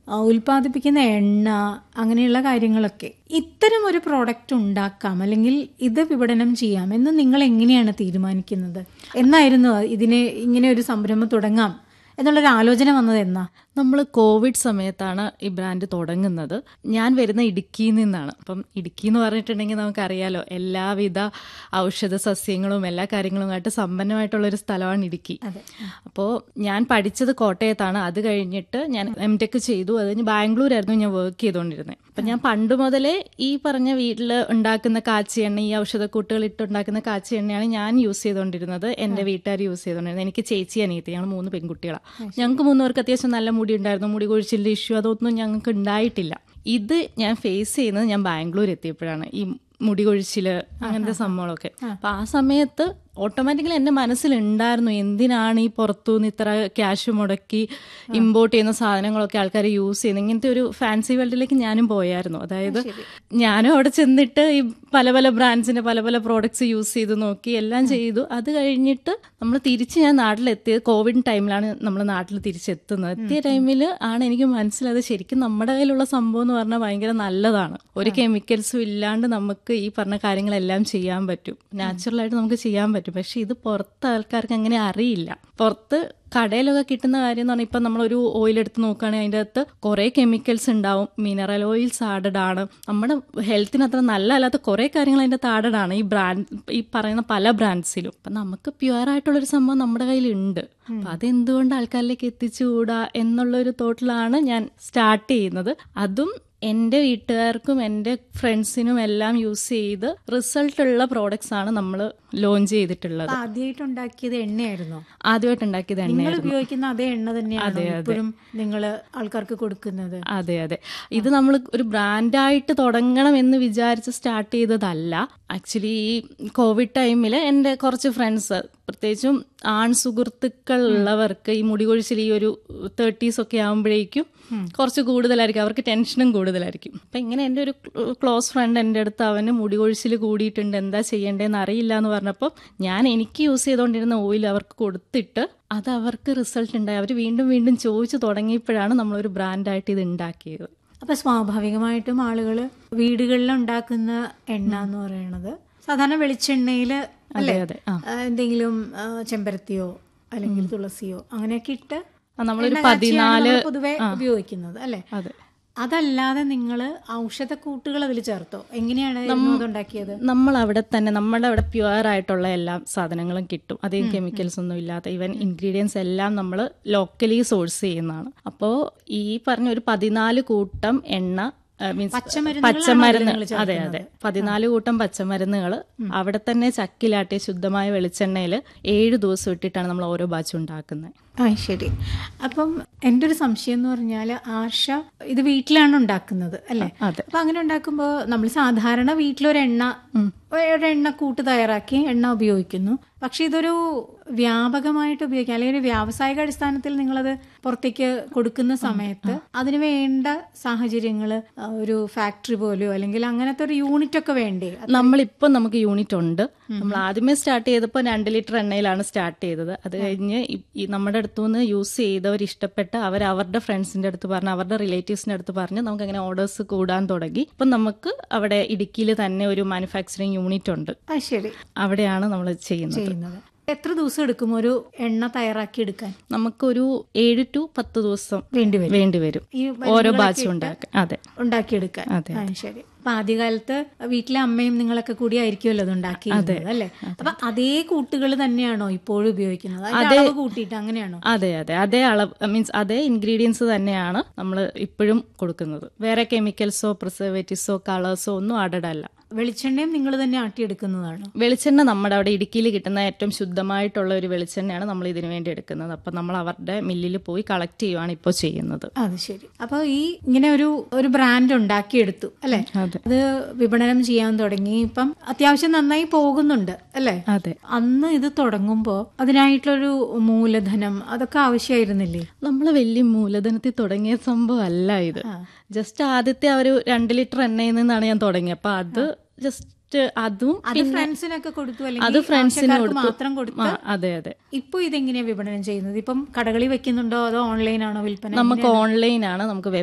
ആ, ഉൽപ്പാദിപ്പിക്കുന്ന എണ്ണ അങ്ങനെയുള്ള കാര്യങ്ങളൊക്കെ ഇത്തരം ഒരു പ്രോഡക്റ്റ് ഉണ്ടാക്കാം അല്ലെങ്കിൽ ഇത് വിപണനം ചെയ്യാം എന്ന് നിങ്ങൾ എങ്ങനെയാണ് തീരുമാനിക്കുന്നത് എന്നായിരുന്നു ഇതിനെ ഇങ്ങനെ ഒരു സംരംഭം തുടങ്ങാം എന്നുള്ളൊരു ആലോചന വന്നത് എന്നാ നമ്മൾ കോവിഡ് സമയത്താണ് ഈ ബ്രാൻഡ് തുടങ്ങുന്നത് ഞാൻ വരുന്ന ഇടുക്കിയിൽ നിന്നാണ് അപ്പം ഇടുക്കി എന്ന് പറഞ്ഞിട്ടുണ്ടെങ്കിൽ നമുക്കറിയാലോ എല്ലാവിധ ഔഷധ സസ്യങ്ങളും എല്ലാ കാര്യങ്ങളുമായിട്ട് സമ്പന്നമായിട്ടുള്ള ഒരു സ്ഥലമാണ് ഇടുക്കി അപ്പോൾ ഞാൻ പഠിച്ചത് കോട്ടയത്താണ് അത് കഴിഞ്ഞിട്ട് ഞാൻ എം ടെക് ചെയ്തു അത് കഴിഞ്ഞ് ബാംഗ്ലൂരായിരുന്നു ഞാൻ വർക്ക് ചെയ്തുകൊണ്ടിരുന്നത് അപ്പം ഞാൻ പണ്ട് മുതലേ ഈ പറഞ്ഞ വീട്ടിൽ ഉണ്ടാക്കുന്ന കാച്ചി എണ്ണ ഈ ഔഷധക്കൂട്ടുകൾ ഇട്ടുണ്ടാക്കുന്ന കാച്ചി എണ്ണയാണ് ഞാൻ യൂസ് ചെയ്തുകൊണ്ടിരുന്നത് എൻ്റെ വീട്ടുകാർ യൂസ് ചെയ്തുകൊണ്ടിരുന്നത് എനിക്ക് ചേച്ചി അനിയത്തി ഞങ്ങൾ മൂന്ന് പെൺകുട്ടികളാണ് ഞങ്ങൾക്ക് മൂന്നുപേർക്ക് അത്യാവശ്യം നല്ല മുടി ഉണ്ടായിരുന്നു മുടി കൊഴിച്ചിലിന്റെ ഇഷ്യൂ അതൊന്നും ഞങ്ങൾക്ക് ഉണ്ടായിട്ടില്ല ഇത് ഞാൻ ഫേസ് ചെയ്യുന്നത് ഞാൻ ബാംഗ്ലൂർ എത്തിയപ്പോഴാണ് ഈ മുടി കൊഴിച്ചില് അങ്ങനത്തെ സംഭവങ്ങളൊക്കെ അപ്പൊ ആ സമയത്ത് ഓട്ടോമാറ്റിക്കലി എൻ്റെ മനസ്സിലുണ്ടായിരുന്നു എന്തിനാണ് ഈ പുറത്തുനിന്ന് ഇത്ര ക്യാഷ് മുടക്കി ഇമ്പോർട്ട് ചെയ്യുന്ന സാധനങ്ങളൊക്കെ ആൾക്കാർ യൂസ് ചെയ്യുന്നത് ഇങ്ങനത്തെ ഒരു ഫാൻസി വേൾഡിലേക്ക് ഞാനും പോയായിരുന്നു അതായത് ഞാനും അവിടെ ചെന്നിട്ട് ഈ പല പല ബ്രാൻഡ്സിന്റെ പല പല പ്രോഡക്ട്സ് യൂസ് ചെയ്ത് നോക്കി എല്ലാം ചെയ്തു അത് കഴിഞ്ഞിട്ട് നമ്മൾ തിരിച്ച് ഞാൻ നാട്ടിലെത്തിയത് കോവിഡ് ടൈമിലാണ് നമ്മൾ നാട്ടിൽ തിരിച്ചെത്തുന്നത് എത്തിയ ടൈമിൽ ആണ് എനിക്ക് മനസ്സിലായത് ശരിക്കും നമ്മുടെ കയ്യിലുള്ള സംഭവം എന്ന് പറഞ്ഞാൽ ഭയങ്കര നല്ലതാണ് ഒരു കെമിക്കൽസും ഇല്ലാണ്ട് നമുക്ക് ഈ പറഞ്ഞ കാര്യങ്ങളെല്ലാം ചെയ്യാൻ പറ്റും നാച്ചുറലായിട്ട് നമുക്ക് ചെയ്യാൻ പറ്റും പക്ഷെ ഇത് പുറത്ത് ആൾക്കാർക്ക് അങ്ങനെ അറിയില്ല പുറത്ത് കടയിലൊക്കെ കിട്ടുന്ന കാര്യം എന്ന് പറഞ്ഞാൽ ഇപ്പം നമ്മളൊരു ഓയിൽ എടുത്ത് നോക്കുകയാണെങ്കിൽ അതിൻ്റെ അകത്ത് കുറേ കെമിക്കൽസ് ഉണ്ടാവും മിനറൽ ഓയിൽസ് ആഡഡ് ആണ് നമ്മുടെ ഹെൽത്തിന് അത്ര നല്ലതല്ലാത്ത കുറേ കാര്യങ്ങൾ അതിൻ്റെ അകത്ത് ആഡഡ് ആണ് ഈ ബ്രാൻഡ് ഈ പറയുന്ന പല ബ്രാൻഡ്സിലും അപ്പം നമുക്ക് പ്യുവർ ആയിട്ടുള്ളൊരു സംഭവം നമ്മുടെ കയ്യിലുണ്ട് അപ്പം അതെന്തുകൊണ്ട് ആൾക്കാരിലേക്ക് എത്തിച്ചുകൂടാ എന്നുള്ളൊരു തോട്ടിലാണ് ഞാൻ സ്റ്റാർട്ട് ചെയ്യുന്നത് അതും എൻ്റെ വീട്ടുകാർക്കും എൻ്റെ ഫ്രണ്ട്സിനും എല്ലാം യൂസ് ചെയ്ത് റിസൾട്ട് ഉള്ള പ്രോഡക്ട്സ് ആണ് നമ്മൾ ലോഞ്ച് ചെയ്തിട്ടുള്ളത് അപ്പൊ ആദ്യമായിട്ട് ഉണ്ടാക്കിയത് എണ്ണയായിരുന്നോ ആദ്യമായിട്ട് ഉണ്ടാക്കിയത് നിങ്ങൾ എണ്ണയായിരുന്നു ഉപയോഗിക്കുന്ന അതേ എണ്ണ തന്നെയാണ് ഇപ്പോഴും നിങ്ങൾ ആൾക്കാർക്ക് കൊടുക്കുന്നത് അതെ അതെ ഇത് നമ്മൾ ഒരു ബ്രാൻഡായിട്ട് തുടങ്ങണം എന്ന് വിചാരിച്ച് സ്റ്റാർട്ട് ചെയ്തതല്ല ആക്ച്വലി ഈ കോവിഡ് ടൈമിൽ എൻ്റെ കുറച്ച് ഫ്രണ്ട്സ് പ്രത്യേകിച്ചും ആൺ സുഹൃത്തുക്കൾ ഉള്ളവർക്ക് ഈ മുടി കൊഴിച്ചിൽ ഈ ഒരു തേർട്ടീസ് ഒക്കെ ആകുമ്പോഴേക്കും കുറച്ച് കൂടുതലായിരിക്കും അവർക്ക് ടെൻഷനും കൂടുതലായിരിക്കും അപ്പം ഇങ്ങനെ എൻ്റെ ഒരു ക്ലോസ് ഫ്രണ്ട് എൻ്റെ അടുത്ത് അവന് മുടി കൊഴിച്ചിൽ കൂടിയിട്ടുണ്ട് എന്താ ചെയ്യേണ്ടതെന്ന് അറിയില്ല എന്ന് പറഞ്ഞപ്പോൾ ഞാൻ എനിക്ക് യൂസ് ചെയ്തുകൊണ്ടിരുന്ന ഓയിൽ അവർക്ക് കൊടുത്തിട്ട് അത് അവർക്ക് റിസൾട്ട് ഉണ്ടായി അവർ വീണ്ടും വീണ്ടും ചോദിച്ചു തുടങ്ങിയപ്പോഴാണ് നമ്മളൊരു ബ്രാൻഡായിട്ട് ഇത് ഉണ്ടാക്കിയത് അപ്പൊ സ്വാഭാവികമായിട്ടും ആളുകൾ വീടുകളിൽ ഉണ്ടാക്കുന്ന എണ്ണ എന്ന് പറയുന്നത് സാധാരണ വെളിച്ചെണ്ണയില് അല്ലേ അതെ ആ ആ, എന്തെങ്കിലും ആ, ചെമ്പരത്തിയോ അല്ലെങ്കിൽ തുളസിയോ അങ്ങനെയൊക്കെ ഇട്ട് ആ, നമ്മളൊരു എണ്ണ കാച്ചിയാണ് പതിനാല് നമ്മള് പൊതുവെ ഉപയോഗിക്കുന്നത് അല്ലെ അതെ അതല്ലാതെ നിങ്ങൾ ഔഷധക്കൂട്ടുകൾ അതിൽ ചേർത്തോ എങ്ങനെയാണ് ഇത് ഉണ്ടാക്കിയത് നമ്മൾ അവിടെ തന്നെ നമ്മുടെ അവിടെ പ്യുവർ ആയിട്ടുള്ള എല്ലാ സാധനങ്ങളും കിട്ടും അധികം കെമിക്കൽസ് ഒന്നും ഇല്ലാത്ത ഈവൻ ഇൻഗ്രീഡിയൻസ് എല്ലാം നമ്മൾ ലോക്കലി സോഴ്സ് ചെയ്യുന്നതാണ് അപ്പോൾ ഈ പറഞ്ഞ ഒരു പതിനാല് കൂട്ടം എണ്ണ മീൻസ് പച്ചമരുന്നുകളാണോ പച്ചമരുന്ന് ഇതില് നിങ്ങൾ അതെ അതെ പതിനാല് കൂട്ടം പച്ചമരുന്നുകൾ അവിടെ തന്നെ ചക്കിലാട്ടിയ ശുദ്ധമായ വെളിച്ചെണ്ണയിൽ ഏഴ് ദിവസം ഇട്ടിട്ടാണ് നമ്മൾ ഓരോ ബാച്ചും ഉണ്ടാക്കുന്നത് ആ ശരി അപ്പം എൻ്റെ ഒരു സംശയം എന്ന് പറഞ്ഞാൽ ആർഷ ഇത് വീട്ടിലാണ് ഉണ്ടാക്കുന്നത് അല്ലേ അതെ. അപ്പൊ അങ്ങനെ ഉണ്ടാക്കുമ്പോൾ നമ്മൾ സാധാരണ വീട്ടിലൊരു എണ്ണ ഒരു എണ്ണ കൂട്ട് തയ്യാറാക്കി എണ്ണ ഉപയോഗിക്കുന്നു പക്ഷെ ഇതൊരു വ്യാപകമായിട്ട് ഉപയോഗിക്കുക അല്ലെങ്കിൽ ഒരു വ്യാവസായിക അടിസ്ഥാനത്തിൽ നിങ്ങളത് പുറത്തേക്ക് കൊടുക്കുന്ന സമയത്ത് അതിന് വേണ്ട സാഹചര്യങ്ങൾ ഒരു ഫാക്ടറി പോലെയോ അല്ലെങ്കിൽ അങ്ങനത്തെ ഒരു യൂണിറ്റ് ഒക്കെ വേണ്ടേ നമ്മളിപ്പം നമുക്ക് യൂണിറ്റ് ഉണ്ട് നമ്മൾ ആദ്യമേ സ്റ്റാർട്ട് ചെയ്തപ്പോൾ രണ്ട് ലിറ്റർ എണ്ണയിലാണ് സ്റ്റാർട്ട് ചെയ്തത് അത് കഴിഞ്ഞ് ഈ- ഈ നമ്മുടെ അടുത്തുനിന്ന് യൂസ് ചെയ്തവർ ഇഷ്ടപ്പെട്ട അവർ അവരുടെ ഫ്രണ്ട്സിന്റെ അടുത്ത് പറഞ്ഞ് അവരുടെ റിലേറ്റീവ്സിന്റെ അടുത്ത് പറഞ്ഞ് നമുക്ക് അങ്ങനെ ഓർഡേഴ്സ് കൂടാൻ തുടങ്ങി ഇപ്പം നമുക്ക് അവിടെ ഇടുക്കിയിൽ തന്നെ ഒരു മാനുഫാക്ചറിങ് യൂണിറ്റ് ഉണ്ട് ആ ശരി അവിടെയാണ് നമ്മൾ ചെയ്യുന്നത് ചെയ്യുന്നത് എത്ര ദിവസം എടുക്കും ഒരു എണ്ണ തയ്യാറാക്കി എടുക്കാൻ നമുക്കൊരു ഏഴ് ടു പത്ത് ദിവസം വേണ്ടിവരും വേണ്ടി വരും ഈ ഓരോ മരുന്നുകളൊക്കെ ബാച്ചും ഇട്ട് ഉണ്ടാക്കാൻ അതെ ഉണ്ടാക്കിയെടുക്കാൻ അതെ, ആ, ശരി അപ്പൊ ആദ്യകാലത്ത് വീട്ടിലെ അമ്മയും നിങ്ങളൊക്കെ കൂടി ആയിരിക്കുമല്ലോ അത് ഉണ്ടാക്കിയിരുന്നത് അല്ലേ അപ്പൊ അതേ കൂട്ടുകൾ തന്നെയാണോ ഇപ്പോഴും ഉപയോഗിക്കുന്നത് അതിന്റെ അളവ് കൂട്ടിയിട്ട് അങ്ങനെയാണോ അതെ അതെ അതേ അളവ് മീൻസ് അതേ ഇൻഗ്രീഡിയൻസ് തന്നെയാണ് നമ്മൾ ഇപ്പോഴും കൊടുക്കുന്നത് വേറെ കെമിക്കൽസോ പ്രിസർവേറ്റീവ്സോ കളേഴ്സോ ഒന്നും ആഡഡ് അല്ല വെളിച്ചെണ്ണയും നിങ്ങൾ തന്നെ ആട്ടിയെടുക്കുന്നതാണോ വെളിച്ചെണ്ണ നമ്മുടെ അവിടെ ഇടുക്കിയിൽ കിട്ടുന്ന ഏറ്റവും ശുദ്ധമായിട്ടുള്ള ഒരു വെളിച്ചെണ്ണയാണ് നമ്മൾ ഇതിനു വേണ്ടി എടുക്കുന്നത് അപ്പം നമ്മൾ അവരുടെ മില്ലിൽ പോയി കളക്ട് ചെയ്യുവാണ് ഇപ്പോൾ ചെയ്യുന്നത് അത് ശരി അപ്പൊ ഈ ഇങ്ങനെ ഒരു ഒരു ബ്രാൻഡ് ഉണ്ടാക്കിയെടുത്തു അല്ലെ അതെ. അത് വിപണനം ചെയ്യാൻ തുടങ്ങി ഇപ്പം അത്യാവശ്യം നന്നായി പോകുന്നുണ്ട് അല്ലേ അതെ അന്ന് ഇത് തുടങ്ങുമ്പോ അതിനായിട്ടുള്ളൊരു മൂലധനം അതൊക്കെ ആവശ്യമായിരുന്നില്ലേ നമ്മൾ വലിയ മൂലധനത്തിൽ തുടങ്ങിയ സംഭവം അല്ല ഇത് ജസ്റ്റ് ആദ്യത്തെ ആ ഒരു രണ്ട് ലിറ്റർ എണ്ണയിൽ നിന്നാണ് ഞാൻ തുടങ്ങിയത് അപ്പൊ അത് ജസ്റ്റ് അതും അത് ഫ്രണ്ട്സിനൊക്കെ കൊടുത്തു അത് അല്ലെങ്കിൽ ഫ്രണ്ട്സിന് ആവശ്യക്കാർക്ക് കൊടുത്തു മാത്രം കൊടുത്തു ആ, അതെ അതെ ഇപ്പൊ ഇതെങ്ങനെയാ വിപണനം ചെയ്യുന്നത് ഇപ്പം കടകളിൽ വെക്കുന്നുണ്ടോ അതോ ഓൺലൈൻ ആണോ വിൽപ്പന നമുക്ക് ഓൺലൈൻ ആണ് നമുക്ക്